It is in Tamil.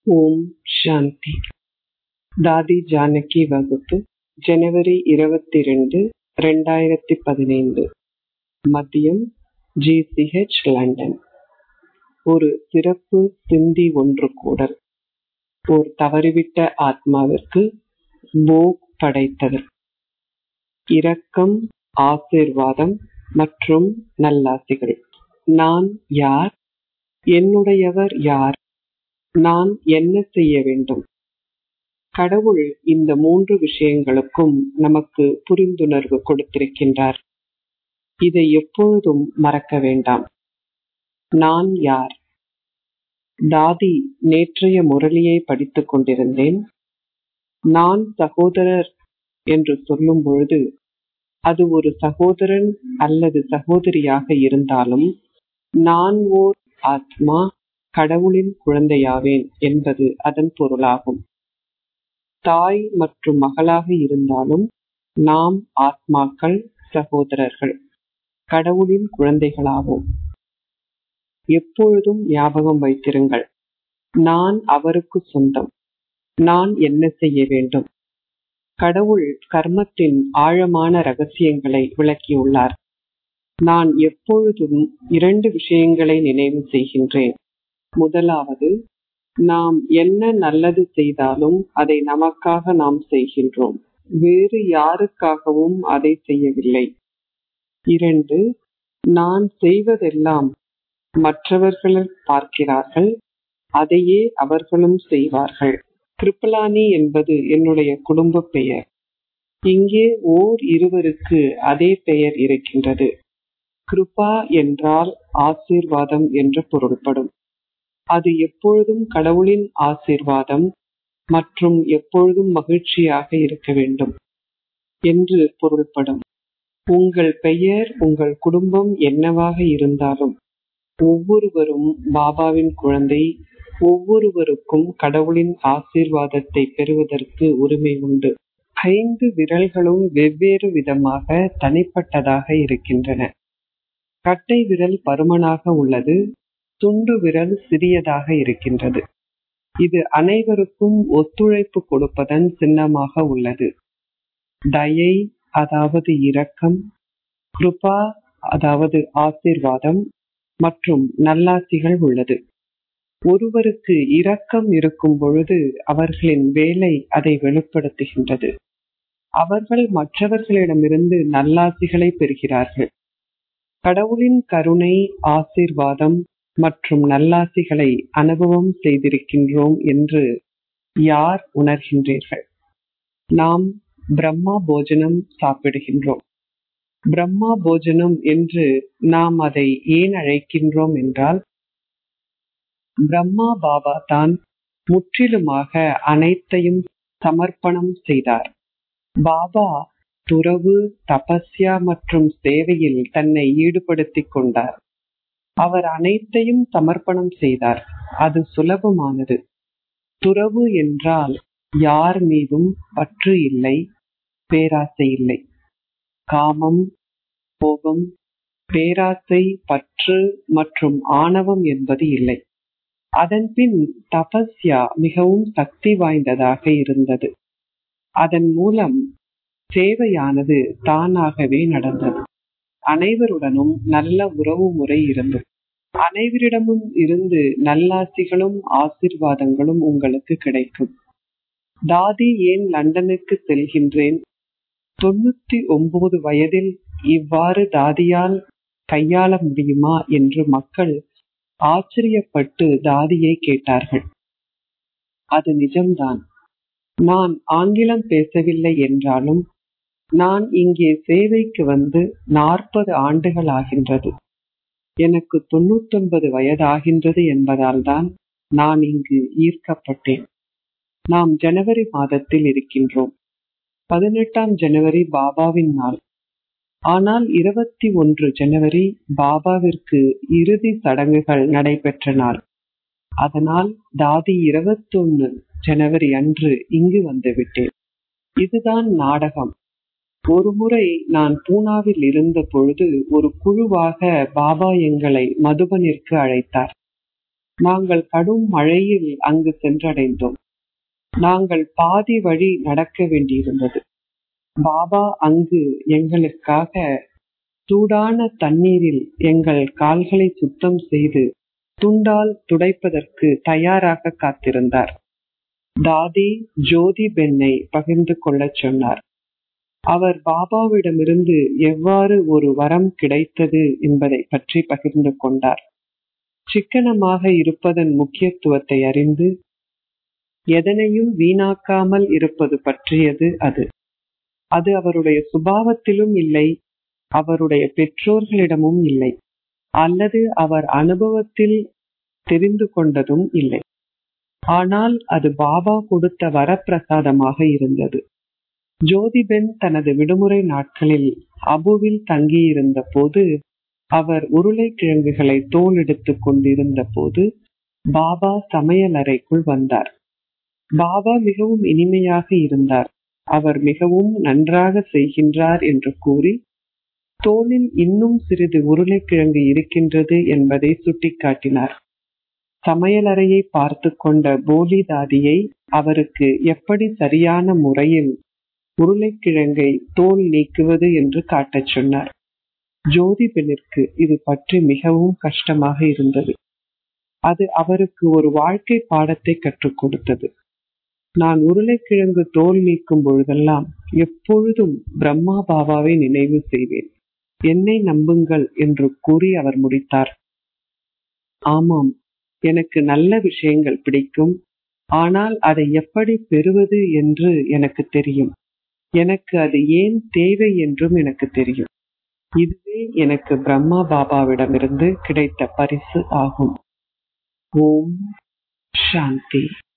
ஓம் சாந்தி தாதி ஜானகி வகுப்பு ஜனவரி இருபத்தி ரெண்டு ரெண்டாயிரத்தி பதினைந்து மதியம் ஜிசிஹெச் லண்டன் ஒரு சிறப்பு சிந்தி ஒன்று கூடல் ஓர் தவறிவிட்ட ஆத்மாவிற்கு போக் படைத்தவர் இரக்கம் ஆசீர்வாதம் மற்றும் நல்லாசிகள் நான் யார் என்னுடையவர் யார் நான் என்ன செய்ய வேண்டும் கடவுள் இந்த மூன்று விஷயங்களுக்கும் நமக்கு புரிந்துணர்வு கொடுத்திருக்கின்றார் இதை எப்பொழுதும் மறக்க வேண்டாம் நான் யார் தாதி நேற்றைய முரளியை படித்துக் கொண்டிருந்தேன் நான் சகோதரர் என்று சொல்லும் பொழுது அது ஒரு சகோதரன் அல்லது சகோதரியாக இருந்தாலும் நான் ஓர் ஆத்மா கடவுளின் குழந்தையாவேன் என்பது அதன் பொருளாகும் தாய் மற்றும் மகளாக இருந்தாலும் நாம் ஆத்மாக்கள் சகோதரர்கள் கடவுளின் குழந்தைகளாவோம் எப்பொழுதும் ஞாபகம் வைத்திருங்கள் நான் அவருக்கு சொந்தம் நான் என்ன செய்ய வேண்டும் கடவுள் கர்மத்தின் ஆழமான ரகசியங்களை விளக்கியுள்ளார் நான் எப்பொழுதும் இரண்டு விஷயங்களை நினைவு செய்கின்றேன் முதலாவது நாம் என்ன நல்லது செய்தாலும் அதை நமக்காக நாம் செய்கின்றோம் வேறு யாருக்காகவும் அதை செய்யவில்லை இரண்டு நான் செய்வதெல்லாம் மற்றவர்கள் பார்க்கிறார்கள் அதையே அவர்களும் செய்வார்கள் கிருப்பலானி என்பது என்னுடைய குடும்ப பெயர் இங்கே ஓர் இருவருக்கு அதே பெயர் இருக்கின்றது கிருபா என்றால் ஆசீர்வாதம் என்று பொருள்படும் அது எப்பொழுதும் கடவுளின் ஆசீர்வாதம் மற்றும் எப்பொழுதும் மகிழ்ச்சியாக இருக்க வேண்டும் என்று பொருள்படும் உங்கள் பெயர் உங்கள் குடும்பம் என்னவாக இருந்தாலும் ஒவ்வொருவரும் பாபாவின் குழந்தை ஒவ்வொருவருக்கும் கடவுளின் ஆசீர்வாதத்தை பெறுவதற்கு உரிமை உண்டு ஐந்து விரல்களும் வெவ்வேறு விதமாக தனிப்பட்டதாக இருக்கின்றன கட்டை விரல் பருமனாக உள்ளது துண்டு விரல் சிறியதாக இருக்கின்றது இது அனைவருக்கும் ஒத்துழைப்பு கொடுப்பதன் சின்னமாக உள்ளது தயை அதாவது இரக்கம் கிருபா அதாவது ஆசீர்வாதம் மற்றும் நல்லாசிகள் உள்ளது ஒருவருக்கு இரக்கம் இருக்கும் பொழுது அவர்களின் வேலை அதை வெளிப்படுத்துகின்றது அவர்கள் மற்றவர்களிடமிருந்து நல்லாசிகளை பெறுகிறார்கள் கடவுளின் கருணை ஆசீர்வாதம் மற்றும் நல்லாசிகளை அனுபவம் செய்திருக்கின்றோம் என்று யார் உணர்கின்றீர்கள் நாம் பிரம்மா போஜனம் சாப்பிடுகின்றோம் பிரம்மா போஜனம் என்று நாம் அதை ஏன் அழைக்கின்றோம் என்றால் பிரம்மா பாபா தான் முற்றிலுமாக அனைத்தையும் சமர்ப்பணம் செய்தார் பாபா துறவு தபஸ்யா மற்றும் சேவையில் தன்னை ஈடுபடுத்திக் கொண்டார் அவர் அனைத்தையும் சமர்ப்பணம் செய்தார் அது சுலபமானது துறவு என்றால் யார் மீதும் பற்று இல்லை பேராசை இல்லை காமம் கோபம் பேராசை பற்று மற்றும் ஆணவம் என்பது இல்லை அதன்பின் தபஸ்யா மிகவும் சக்தி வாய்ந்ததாக இருந்தது அதன் மூலம் சேவையானது தானாகவே நடந்தது அனைவருடனும் நல்ல உறவு முறை இருந்தது அனைவரிடமும் இருந்து நல்லாசிகளும் ஆசிர்வாதங்களும் உங்களுக்கு கிடைக்கும் தாதி ஏன் லண்டனுக்கு செல்கின்றேன் தொண்ணூத்தி ஒன்பது வயதில் இவ்வாறு தாதியால் கையாள முடியுமா என்று மக்கள் ஆச்சரியப்பட்டு தாதியை கேட்டார்கள் அது நிஜம்தான் நான் ஆங்கிலம் பேசவில்லை என்றாலும் நான் இங்கே சேவைக்கு வந்து நாற்பது ஆண்டுகள் ஆகின்றது எனக்கு தொண்ணூத்தொன்பது வயதாகின்றது என்பதால் தான் நான் இங்கு ஈர்க்கப்பட்டேன் நாம் ஜனவரி மாதத்தில் இருக்கின்றோம் பதினெட்டாம் ஜனவரி பாபாவின் நாள் ஆனால் இருபத்தி ஒன்று ஜனவரி பாபாவிற்கு இறுதி சடங்குகள் நடைபெற்ற நாள் அதனால் தாதி இருபத்தொன்னு ஜனவரி அன்று இங்கு வந்துவிட்டேன் இதுதான் நாடகம் ஒருமுறை நான் பூனாவில் இருந்த பொழுது ஒரு குழுவாக பாபா எங்களை மதுபனிற்கு அழைத்தார் நாங்கள் கடும் மழையில் அங்கு சென்றடைந்தோம் நாங்கள் பாதி வழி நடக்க வேண்டியிருந்தது பாபா அங்கு எங்களுக்காக சூடான தண்ணீரில் எங்கள் கால்களை சுத்தம் செய்து துண்டால் துடைப்பதற்கு தயாராக காத்திருந்தார் தாதி ஜோதி பெண்ணை பகிர்ந்து கொள்ளச் சொன்னார் அவர் பாபாவிடமிருந்து எவ்வாறு ஒரு வரம் கிடைத்தது என்பதை பற்றி பகிர்ந்து கொண்டார் சிக்கனமாக இருப்பதன் முக்கியத்துவத்தை அறிந்து எதனையும் வீணாக்காமல் இருப்பது பற்றியது அது அது அவருடைய சுபாவத்திலும் இல்லை அவருடைய பெற்றோர்களிடமும் இல்லை அல்லது அவர் அனுபவத்தில் தெரிந்து கொண்டதும் இல்லை ஆனால் அது பாபா கொடுத்த வரப்பிரசாதமாக இருந்தது ஜோதிபென் தனது விடுமுறை நாட்களில் அபுவில் தங்கியிருந்த போது அவர் உருளைக்கிழங்குகளை தோல் எடுத்துக் கொண்டிருந்த போது பாபா சமையல் அறைக்குள் வந்தார் பாபா மிகவும் இனிமையாக இருந்தார் அவர் மிகவும் நன்றாக செய்கின்றார் என்று கூறி தோலில் இன்னும் சிறிது உருளைக்கிழங்கு இருக்கின்றது என்பதை சுட்டிக்காட்டினார் சமையலறையை பார்த்து கொண்ட போலி தாதியை அவருக்கு எப்படி சரியான முறையில் உருளைக்கிழங்கை தோல் நீக்குவது என்று காட்டச் சொன்னார் ஜோதி பெண்ணிற்கு இது பற்றி மிகவும் கஷ்டமாக இருந்தது அது அவருக்கு ஒரு வாழ்க்கை பாடத்தை கற்றுக் கொடுத்தது நான் உருளைக்கிழங்கு தோல் நீக்கும் பொழுதெல்லாம் எப்பொழுதும் பிரம்மா பாபாவை நினைவு செய்வேன் என்னை நம்புங்கள் என்று கூறி அவர் முடித்தார் ஆமாம் எனக்கு நல்ல விஷயங்கள் பிடிக்கும் ஆனால் அதை எப்படி பெறுவது என்று எனக்கு தெரியும் எனக்கு அது ஏன் தேவை என்றும் எனக்கு தெரியும் இதுவே எனக்கு பிரம்மா பாபாவிடமிருந்து கிடைத்த பரிசு ஆகும் ஓம் சாந்தி